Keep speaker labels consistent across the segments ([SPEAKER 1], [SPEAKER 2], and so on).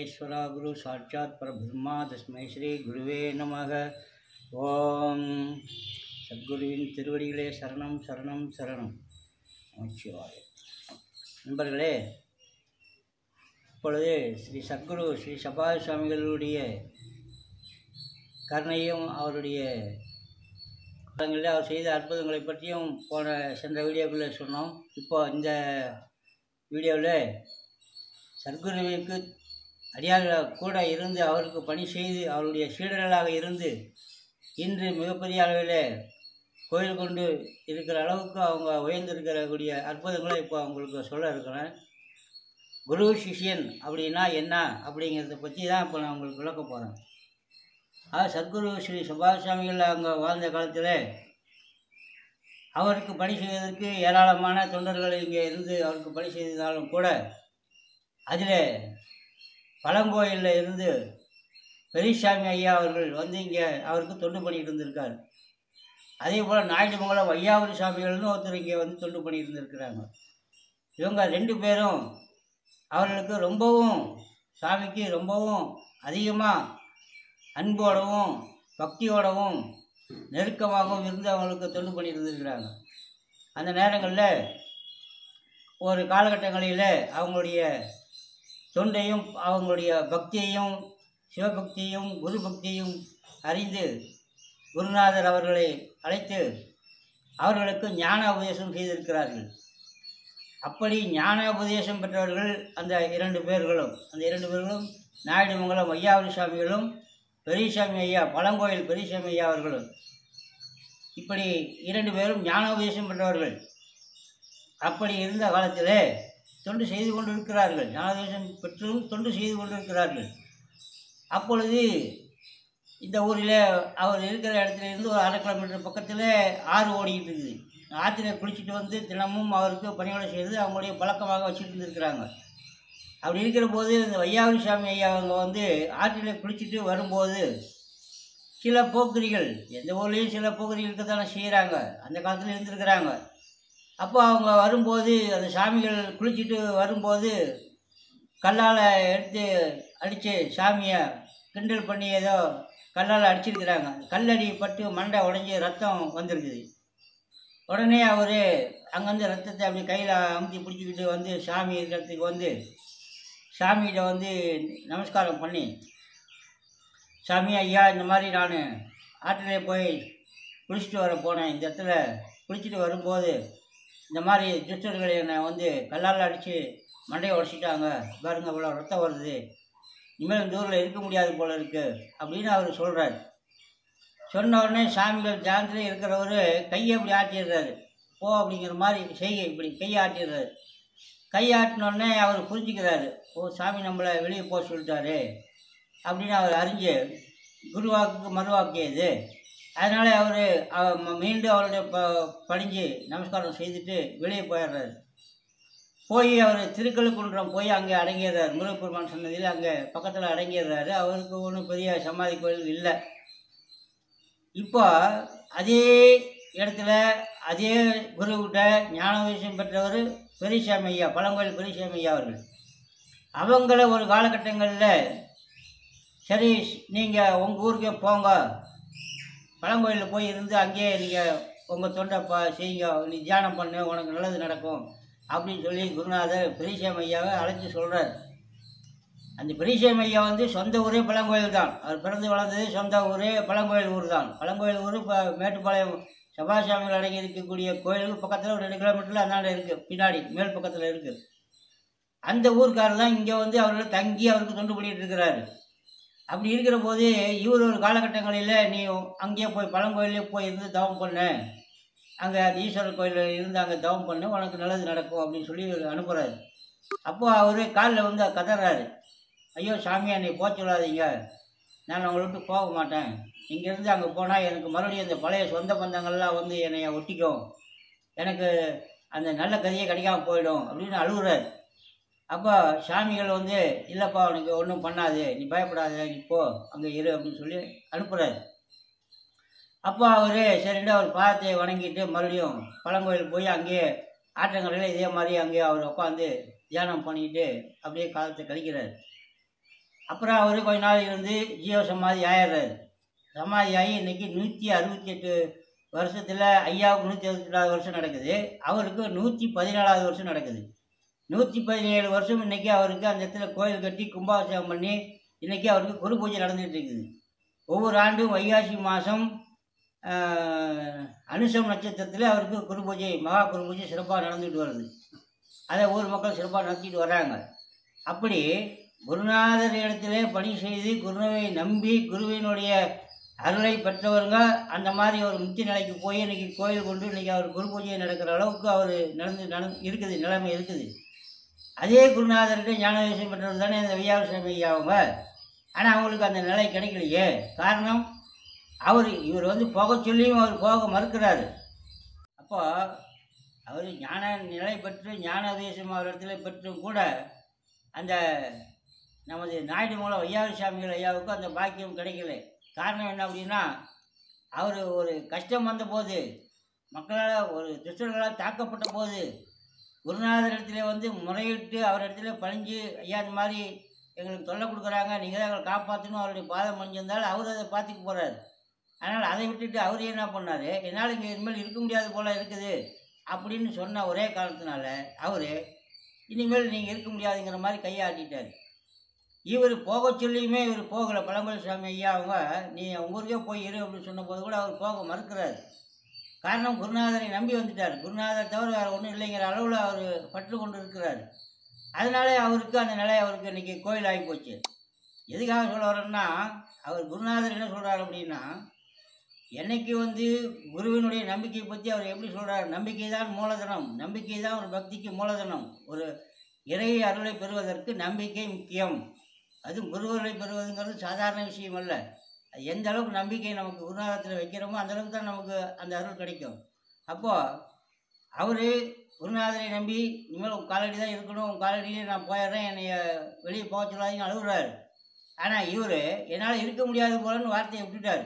[SPEAKER 1] பரமேஸ்வரா குரு சாட்சாத் பரபிரம்மா தஸ்மை ஸ்ரீ குருவே நமக ஓம் சத்குருவின் திருவடிகளே சரணம் சரணம் சரணம் நமச்சிவாய நண்பர்களே இப்பொழுது ஸ்ரீ சத்குரு ஸ்ரீ சபாய சுவாமிகளுடைய கருணையும் அவருடைய காலங்களில் அவர் செய்த அற்புதங்களை பற்றியும் போன சென்ற வீடியோக்குள்ளே சொன்னோம் இப்போ இந்த வீடியோவில் சத்குருவிற்கு அடியார்களாக கூட இருந்து அவருக்கு பணி செய்து அவருடைய சீடர்களாக இருந்து இன்று மிகப்பெரிய அளவில் கோயில் கொண்டு இருக்கிற அளவுக்கு அவங்க உயர்ந்திருக்கிறக்கூடிய அற்புதங்களை இப்போ அவங்களுக்கு சொல்ல இருக்கிறேன் குரு சிஷ்யன் அப்படின்னா என்ன அப்படிங்கிறத பற்றி தான் இப்போ நான் உங்களுக்கு விளக்க போகிறேன் ஆ சத்குரு ஸ்ரீ சுபாஷாமிகள் அங்கே வாழ்ந்த காலத்தில் அவருக்கு பணி செய்வதற்கு ஏராளமான தொண்டர்கள் இங்கே இருந்து அவருக்கு பணி செய்தாலும் கூட அதில் பழங்கோயிலில் இருந்து பெரியசாமி ஐயா அவர்கள் வந்து இங்கே அவருக்கு தொண்டு பண்ணிட்டு இருந்திருக்கார் அதே போல் நாயுடுமங்கலம் வையாபுரி சாமிகள்னு ஒருத்தர் இங்கே வந்து தொண்டு பண்ணிட்டு இருந்திருக்கிறாங்க இவங்க ரெண்டு பேரும் அவர்களுக்கு ரொம்பவும் சாமிக்கு ரொம்பவும் அதிகமாக அன்போடவும் பக்தியோடவும் நெருக்கமாகவும் இருந்து அவங்களுக்கு தொண்டு பண்ணி இருந்திருக்கிறாங்க அந்த நேரங்களில் ஒரு காலகட்டங்களில் அவங்களுடைய தொண்டையும் அவங்களுடைய பக்தியையும் சிவபக்தியையும் குரு பக்தியையும் அறிந்து குருநாதர் அவர்களை அழைத்து அவர்களுக்கு ஞான உபதேசம் செய்திருக்கிறார்கள் அப்படி ஞான உபதேசம் பெற்றவர்கள் அந்த இரண்டு பேர்களும் அந்த இரண்டு பேர்களும் நாயுடுமங்கலம் ஐயாவரி சாமிகளும் பெரியசாமி ஐயா பழங்கோயில் பெரியசாமி ஐயா அவர்களும் இப்படி இரண்டு பேரும் ஞான உபதேசம் பெற்றவர்கள் அப்படி இருந்த காலத்தில் தொண்டு செய்து கொண்டிருக்கிறார்கள் ஞானோபதேசம் பெற்றும் தொண்டு செய்து கொண்டிருக்கிறார்கள் அப்பொழுது இந்த ஊரில் அவர் இருக்கிற இடத்துல இருந்து ஒரு அரை கிலோமீட்டர் பக்கத்தில் ஆறு ஓடிக்கிட்டு இருக்குது ஆற்றில் குளிச்சுட்டு வந்து தினமும் அவருக்கு பணியோட செய்து அவங்களுடைய பழக்கமாக வச்சுட்டு இருந்திருக்கிறாங்க அப்படி இருக்கிற போது இந்த வையாவரி சாமி ஐயா அவங்க வந்து ஆற்றில் குளிச்சுட்டு வரும்போது சில போக்கிரிகள் எந்த ஊர்லேயும் சில போக்கிரிகளுக்கு தானே செய்கிறாங்க அந்த காலத்தில் இருந்திருக்கிறாங்க அப்போ அவங்க வரும்போது அந்த சாமிகள் குளிச்சுட்டு வரும்போது கல்லால் எடுத்து அடித்து சாமியை கிண்டல் பண்ணி ஏதோ கல்லால் அடிச்சிருக்கிறாங்க கல்லடி பட்டு மண்டை உடஞ்சி ரத்தம் வந்திருக்குது உடனே அவர் அங்கேருந்து ரத்தத்தை அப்படி கையில் அமுத்தி பிடிச்சிக்கிட்டு வந்து சாமி இருக்கிறதுக்கு வந்து சாமிகிட்ட வந்து நமஸ்காரம் பண்ணி சாமி ஐயா இந்த மாதிரி நான் ஆற்றிலே போய் குளிச்சுட்டு வர போனேன் இந்த இடத்துல குளிச்சுட்டு வரும்போது இந்த மாதிரி துஷ்டர்கள் என்னை வந்து கல்லால் அடித்து மண்டையை உடச்சிட்டாங்க பாருங்க இவ்வளோ ரத்தம் வருது இனிமேல் இந்த ஊரில் இருக்க முடியாது போல இருக்கு அப்படின்னு அவர் சொல்கிறார் சொன்ன உடனே சாமிகள் தியானத்தில் இருக்கிறவர் கையை இப்படி ஆட்டிடுறாரு போ அப்படிங்கிற மாதிரி செய்கை இப்படி கையை ஆட்டிடுறாரு கை ஆட்டினோடனே அவர் புரிஞ்சுக்கிறாரு ஓ சாமி நம்மளை வெளியே போக சொல்லிட்டாரு அப்படின்னு அவர் அறிஞ்சு குருவாக்கு மறுவாக்கியது அதனால் அவர் மீண்டும் அவருடைய ப பணிஞ்சு நமஸ்காரம் செய்துட்டு வெளியே போயிடுறாரு போய் அவர் திருக்கழுக்குன்றம் போய் அங்கே அடங்கிடுறாரு முருகப்பெருமான் சன்னதியில் அங்கே பக்கத்தில் அடங்கிடுறாரு அவருக்கு ஒன்றும் பெரிய சமாதி கோயில் இல்லை இப்போ அதே இடத்துல அதே குருக்கிட்ட ஞானோபதேசம் பெற்றவர் பெரியசாமி ஐயா பழங்கோயில் பெரியசாமி ஐயா அவர்கள் அவங்கள ஒரு காலகட்டங்களில் சரி நீங்கள் உங்கள் ஊருக்கே போங்க பழங்கோயிலில் போய் இருந்து அங்கேயே நீங்கள் உங்கள் தொண்டை ப செய்யுங்க நீ தியானம் பண்ணு உனக்கு நல்லது நடக்கும் அப்படின்னு சொல்லி குருநாதர் பெரியசாமி ஐயாவை அழைச்சி சொல்கிறார் அந்த பெரியசாமி ஐயா வந்து சொந்த ஊரே பழங்கோயில் தான் அவர் பிறந்து வளர்ந்தது சொந்த ஊரே பழங்கோயில் ஊர் தான் பழங்கோயில் ஊர் இப்போ மேட்டுப்பாளையம் சபாசாமிகள் அடங்கி இருக்கக்கூடிய கோயிலுக்கு பக்கத்தில் ஒரு ரெண்டு கிலோமீட்டரில் அந்தாண்ட இருக்குது பின்னாடி மேல் பக்கத்தில் இருக்குது அந்த ஊருக்காரர் தான் இங்கே வந்து அவர்கள் தங்கி அவருக்கு தொண்டு பண்ணிட்டு இருக்கிறாரு அப்படி இருக்கிற போது இவர் ஒரு காலகட்டங்களில் நீ அங்கேயே போய் பழங்கோயிலே போய் இருந்து தவம் பண்ணு அங்கே அந்த ஈஸ்வரர் கோயிலில் இருந்து அங்கே தவம் பண்ணு உனக்கு நல்லது நடக்கும் அப்படின்னு சொல்லி இவர் அனுப்புகிறாரு அப்போ அவர் காலில் வந்து கதறாரு ஐயோ சாமி என்னை போக சொல்லாதீங்க நான் உங்களை விட்டு போக மாட்டேன் இங்கேருந்து அங்கே போனால் எனக்கு மறுபடியும் அந்த பழைய சொந்த பந்தங்கள்லாம் வந்து என்னை ஒட்டிக்கும் எனக்கு அந்த நல்ல கதையே கிடைக்காம போயிடும் அப்படின்னு அழுகுறாரு அப்போ சாமிகள் வந்து இல்லைப்பா உனக்கு ஒன்றும் பண்ணாது நீ பயப்படாத நீ போ அங்கே இரு அப்படின்னு சொல்லி அனுப்புகிறாரு அப்போ அவர் சரின்ட்டு அவர் பாதத்தை வணங்கிட்டு மறுபடியும் பழங்கோயில் போய் அங்கேயே ஆற்றங்கரையில் இதே மாதிரி அங்கேயே அவர் உட்காந்து தியானம் பண்ணிக்கிட்டு அப்படியே காலத்தை கழிக்கிறார் அப்புறம் அவர் கொஞ்ச நாள் இருந்து ஜீவ சமாதி ஆயிடுறாரு சமாதி ஆகி இன்னைக்கு நூற்றி அறுபத்தி எட்டு வருஷத்தில் ஐயாவுக்கு நூற்றி அறுபத்தெட்டாவது வருஷம் நடக்குது அவருக்கு நூற்றி பதினேழாவது வருஷம் நடக்குது நூற்றி பதினேழு வருஷம் இன்னைக்கு அவருக்கு அந்த இடத்துல கோயில் கட்டி கும்பாபிஷேகம் பண்ணி இன்னைக்கு அவருக்கு குரு பூஜை நடந்துகிட்டு இருக்குது ஒவ்வொரு ஆண்டும் வைகாசி மாதம் அனுஷம் நட்சத்திரத்தில் அவருக்கு குரு பூஜை மகா குரு பூஜை சிறப்பாக நடந்துகிட்டு வருது அதை ஊர் மக்கள் சிறப்பாக நடத்திட்டு வர்றாங்க அப்படி குருநாதர் இடத்திலே பணி செய்து குருவை நம்பி குருவினுடைய அருளை பெற்றவங்க அந்த மாதிரி ஒரு முக்தி நிலைக்கு போய் இன்னைக்கு கோயில் கொண்டு இன்னைக்கு அவர் குரு பூஜை நடக்கிற அளவுக்கு அவர் நடந்து நடந்து இருக்குது நிலைமை இருக்குது அதே குருநாதர்கிட்ட ஞான விஷயம் பெற்றவர் தானே இந்த வியாபார சாமி ஐயா அவங்க ஆனால் அவங்களுக்கு அந்த நிலை கிடைக்கலையே காரணம் அவர் இவர் வந்து போக சொல்லியும் அவர் போக மறுக்கிறாரு அப்போ அவர் ஞான நிலை பெற்று ஞான உபதேசம் அவர் இடத்துல பெற்றும் கூட அந்த நமது நாயுடு மூலம் வையாறு சாமிகள் ஐயாவுக்கு அந்த பாக்கியம் கிடைக்கல காரணம் என்ன அப்படின்னா அவர் ஒரு கஷ்டம் வந்தபோது மக்களால் ஒரு துஷ்டர்களால் தாக்கப்பட்ட போது குருநாதர் இடத்துல வந்து முறையிட்டு அவர் இடத்துல பணிஞ்சு ஐயா இந்த மாதிரி எங்களுக்கு தொல்லை கொடுக்குறாங்க நீங்கள் தான் எங்களை காப்பாற்றணும் அவருடைய பாதம் பணிஞ்சிருந்தால் அவர் அதை பார்த்துக்க போகிறார் அதனால் அதை விட்டுட்டு அவர் என்ன பண்ணார் என்னால் இங்கே இனிமேல் இருக்க முடியாது போல் இருக்குது அப்படின்னு சொன்ன ஒரே காரணத்தினால அவர் இனிமேல் நீங்கள் இருக்க முடியாதுங்கிற மாதிரி கையாட்டிட்டார் இவர் போக சொல்லியுமே இவர் போகலை பழம்பல் சாமி ஐயா அவங்க நீ உங்க ஊருக்கே போய் இரு அப்படின்னு சொன்னபோது கூட அவர் போக மறுக்கிறார் காரணம் குருநாதரை நம்பி வந்துட்டார் குருநாதர் தவிர வேறு ஒன்றும் இல்லைங்கிற அளவில் அவர் பற்று கொண்டு இருக்கிறார் அதனாலே அவருக்கு அந்த நிலை அவருக்கு இன்னைக்கு கோயில் ஆகி போச்சு எதுக்காக சொல்ல வரேன்னா அவர் குருநாதர் என்ன சொல்கிறார் அப்படின்னா என்னைக்கு வந்து குருவினுடைய நம்பிக்கையை பற்றி அவர் எப்படி சொல்கிறார் நம்பிக்கை தான் மூலதனம் நம்பிக்கை தான் ஒரு பக்திக்கு மூலதனம் ஒரு இறை அருளை பெறுவதற்கு நம்பிக்கை முக்கியம் அதுவும் குருவர்களை பெறுவதுங்கிறது சாதாரண விஷயம் அல்ல அது எந்த அளவுக்கு நம்பிக்கை நமக்கு குருநாதத்தில் வைக்கிறோமோ அந்த அளவுக்கு தான் நமக்கு அந்த அருள் கிடைக்கும் அப்போது அவர் குருநாதரை நம்பி இனிமேல் உன் காலடி தான் இருக்கணும் உன் காலடியிலே நான் போயிடுறேன் என்னை வெளியே போக சொல்லாதீங்கன்னு அழுகுறாரு ஆனால் இவர் என்னால் இருக்க முடியாது போலன்னு வார்த்தையை விட்டுட்டார்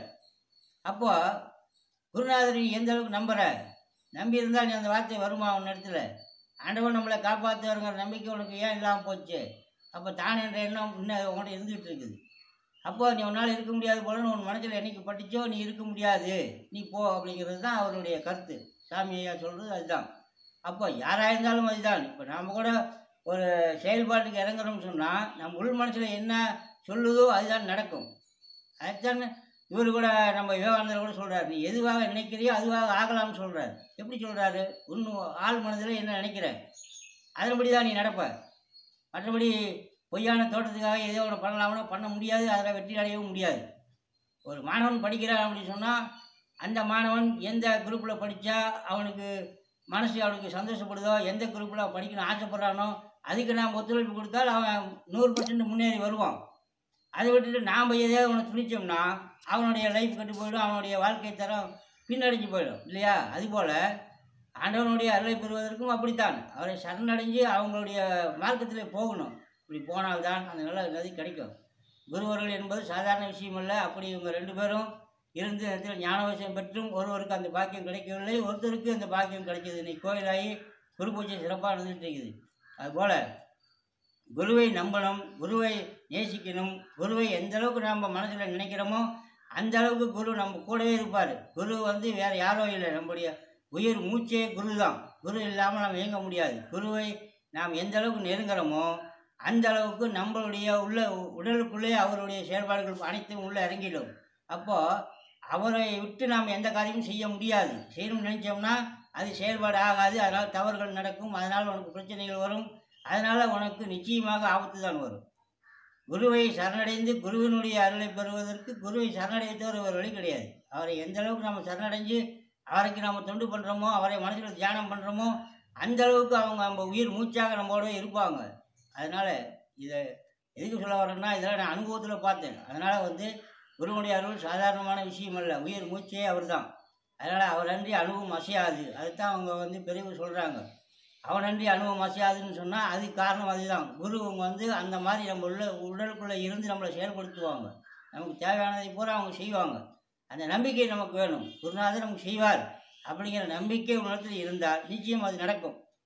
[SPEAKER 1] அப்போது குருநாதர் நீ எந்த அளவுக்கு நம்புற நம்பி இருந்தால் நீ அந்த வார்த்தை வருமா உன் இடத்துல ஆண்டவன் நம்மளை காப்பாற்றுவாருங்கிற நம்பிக்கை உனக்கு ஏன் இல்லாமல் போச்சு அப்போ தான் என்ற எண்ணம் இன்னும் உங்கள்கிட்ட இருந்துகிட்டு இருக்குது அப்போ நீ உன்னால் இருக்க முடியாது போலன்னு உன் மனசில் என்னைக்கு பட்டுச்சோ நீ இருக்க முடியாது நீ போ அப்படிங்கிறது தான் அவருடைய கருத்து சாமி ஐயா சொல்கிறது அதுதான் அப்போ யாராக இருந்தாலும் அதுதான் இப்போ நாம் கூட ஒரு செயல்பாட்டுக்கு இறங்குறோம்னு சொன்னால் நம்ம உள் மனசில் என்ன சொல்லுதோ அதுதான் நடக்கும் அதுதான் இவர் கூட நம்ம விவேகானந்தர் கூட சொல்கிறார் நீ எதுவாக நினைக்கிறியோ அதுவாக ஆகலாம்னு சொல்கிறார் எப்படி சொல்கிறாரு இன்னும் ஆள் மனதில் என்ன நினைக்கிற அதன்படி தான் நீ நடப்ப மற்றபடி பொய்யான தோட்டத்துக்காக ஏதோ ஒன்று பண்ணலாம்னா பண்ண முடியாது அதில் வெற்றி அடையவும் முடியாது ஒரு மாணவன் படிக்கிறான் அப்படின்னு சொன்னால் அந்த மாணவன் எந்த குரூப்பில் படித்தா அவனுக்கு மனசு அவனுக்கு சந்தோஷப்படுதோ எந்த குரூப்பில் படிக்கணும் ஆசைப்படுறானோ அதுக்கு நாம் ஒத்துழைப்பு கொடுத்தால் அவன் நூறு பர்சன்ட் முன்னேறி வருவான் அதை விட்டுட்டு நாம் எதையாவது அவனை துணிச்சோம்னா அவனுடைய லைஃப் கெட்டு போயிடும் அவனுடைய வாழ்க்கை தரம் பின்னடைஞ்சு போயிடும் இல்லையா அதுபோல் ஆண்டவனுடைய அருளை பெறுவதற்கும் அப்படித்தான் அவரை சரணடைஞ்சு அவங்களுடைய மார்க்கத்தில் போகணும் இப்படி போனால்தான் அந்த நல்ல நதி கிடைக்கும் குருவர்கள் என்பது சாதாரண விஷயம் அல்ல அப்படி இவங்க ரெண்டு பேரும் இருந்து இடத்துல ஞான விஷயம் பெற்றும் ஒருவருக்கு அந்த பாக்கியம் கிடைக்கவில்லை ஒருத்தருக்கு அந்த பாக்கியம் கிடைக்கிது இன்னைக்கு கோயிலாகி குரு பூஜை சிறப்பாக நடந்துட்டு இருக்குது அதுபோல் குருவை நம்பணும் குருவை நேசிக்கணும் குருவை எந்த அளவுக்கு நாம் மனசில் நினைக்கிறோமோ அந்த அளவுக்கு குரு நம்ம கூடவே இருப்பார் குரு வந்து வேறு யாரோ இல்லை நம்முடைய உயிர் மூச்சே குரு தான் குரு இல்லாமல் நம்ம இயங்க முடியாது குருவை நாம் எந்த அளவுக்கு நெருங்குறோமோ அந்த அளவுக்கு நம்மளுடைய உள்ள உடலுக்குள்ளே அவருடைய செயல்பாடுகள் அனைத்தும் உள்ளே இறங்கிடும் அப்போது அவரை விட்டு நாம் எந்த காரியமும் செய்ய முடியாது செய்யணும்னு நினச்சோம்னா அது செயல்பாடு ஆகாது அதனால் தவறுகள் நடக்கும் அதனால் உனக்கு பிரச்சனைகள் வரும் அதனால் உனக்கு நிச்சயமாக ஆபத்து தான் வரும் குருவை சரணடைந்து குருவினுடைய அருளை பெறுவதற்கு குருவை சரணடைத்தவர் ஒரு வழி கிடையாது அவரை எந்த அளவுக்கு நம்ம சரணடைஞ்சு அவருக்கு நம்ம தொண்டு பண்ணுறோமோ அவரை மனசில் தியானம் பண்ணுறோமோ அந்த அளவுக்கு அவங்க நம்ம உயிர் மூச்சாக நம்மளோட இருப்பாங்க அதனால் இதை எதுக்கு சொல்ல வரேன்னா இதெல்லாம் நான் அனுபவத்தில் பார்த்தேன் அதனால் வந்து குருவனுடைய அருள் சாதாரணமான விஷயம் அல்ல உயிர் மூச்சே அவர் தான் அதனால் அவர் அன்றி அணுவும் அசையாது அதுதான் அவங்க வந்து பெரியவர் சொல்கிறாங்க அவன் அன்றி அணுவும் அசையாதுன்னு சொன்னால் அதுக்கு காரணம் அதுதான் குரு அவங்க வந்து அந்த மாதிரி நம்ம உள்ள உடலுக்குள்ளே இருந்து நம்மளை செயல்படுத்துவாங்க நமக்கு தேவையானதை பூரா அவங்க செய்வாங்க அந்த நம்பிக்கை நமக்கு வேணும் குருநாதர் நமக்கு செய்வார் அப்படிங்கிற நம்பிக்கை உலகத்தில் இருந்தால் நிச்சயம் அது நடக்கும்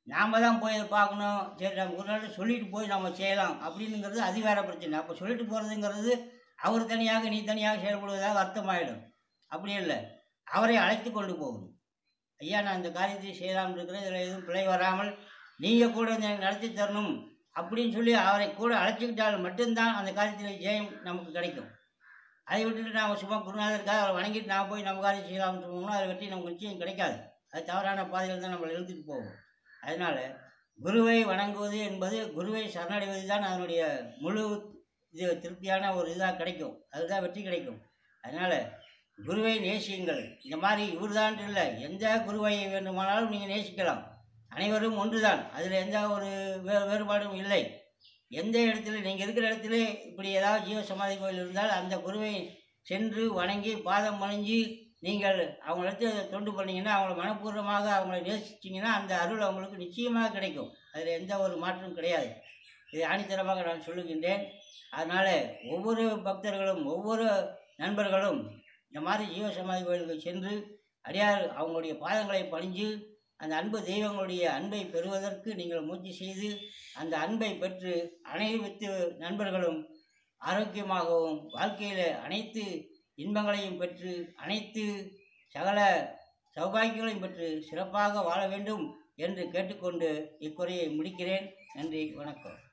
[SPEAKER 1] நாம் தான் போய் அதை பார்க்கணும் சரி நம்ம ஒரு நாள் சொல்லிட்டு போய் நம்ம செய்யலாம் அப்படின்னுங்கிறது அது வேற பிரச்சனை அப்போ சொல்லிட்டு போகிறதுங்கிறது அவர் தனியாக நீ தனியாக செயல்படுவதாக அர்த்தமாயிடும் அப்படி இல்லை அவரை அழைத்து கொண்டு போகணும் ஐயா நான் இந்த காரியத்தை செய்யலாம் இருக்கிறேன் இதில் எதுவும் பிழை வராமல் நீங்கள் கூட இதை எனக்கு நடத்தி தரணும் அப்படின்னு சொல்லி அவரை கூட அழைச்சிக்கிட்டால் மட்டும்தான் அந்த காரியத்தில் ஜெயம் நமக்கு கிடைக்கும் அதை விட்டுட்டு நாம் சும்மா குருநாதருக்காக அவரை வணங்கிட்டு நான் போய் நம்ம காரியம் செய்யலாம்னு சொன்னோம்னா அதை வெற்றி நமக்கு நிச்சயம் கிடைக்காது அது தவறான பாதையில் தான் நம்மளை இழுத்துட்டு போகும் அதனால் குருவை வணங்குவது என்பது குருவை சரணடைவது தான் அதனுடைய முழு இது திருப்தியான ஒரு இதாக கிடைக்கும் அதுதான் வெற்றி கிடைக்கும் அதனால் குருவை நேசியுங்கள் இந்த மாதிரி இவர்தான் இல்லை எந்த குருவை வேண்டுமானாலும் நீங்கள் நேசிக்கலாம் அனைவரும் ஒன்றுதான் அதில் எந்த ஒரு வே வேறுபாடும் இல்லை எந்த இடத்துல நீங்கள் இருக்கிற இடத்துல இப்படி ஏதாவது ஜீவ சமாதி கோயில் இருந்தால் அந்த குருவை சென்று வணங்கி பாதம் வணங்கி நீங்கள் அவங்களிடத்து தொண்டு பண்ணீங்கன்னா அவங்கள மனப்பூர்வமாக அவங்கள நேசிச்சிங்கன்னா அந்த அருள் அவங்களுக்கு நிச்சயமாக கிடைக்கும் அதில் எந்த ஒரு மாற்றமும் கிடையாது இதை ஆணித்தரமாக நான் சொல்லுகின்றேன் அதனால் ஒவ்வொரு பக்தர்களும் ஒவ்வொரு நண்பர்களும் இந்த மாதிரி ஜீவ சமாதி கோயிலுக்கு சென்று அடியார் அவங்களுடைய பாதங்களை பணிஞ்சு அந்த அன்பு தெய்வங்களுடைய அன்பை பெறுவதற்கு நீங்கள் முயற்சி செய்து அந்த அன்பை பெற்று அனைத்து நண்பர்களும் ஆரோக்கியமாகவும் வாழ்க்கையில் அனைத்து இன்பங்களையும் பெற்று அனைத்து சகல சௌபாகியங்களையும் பெற்று சிறப்பாக வாழ வேண்டும் என்று கேட்டுக்கொண்டு இக்குறையை முடிக்கிறேன் நன்றி வணக்கம்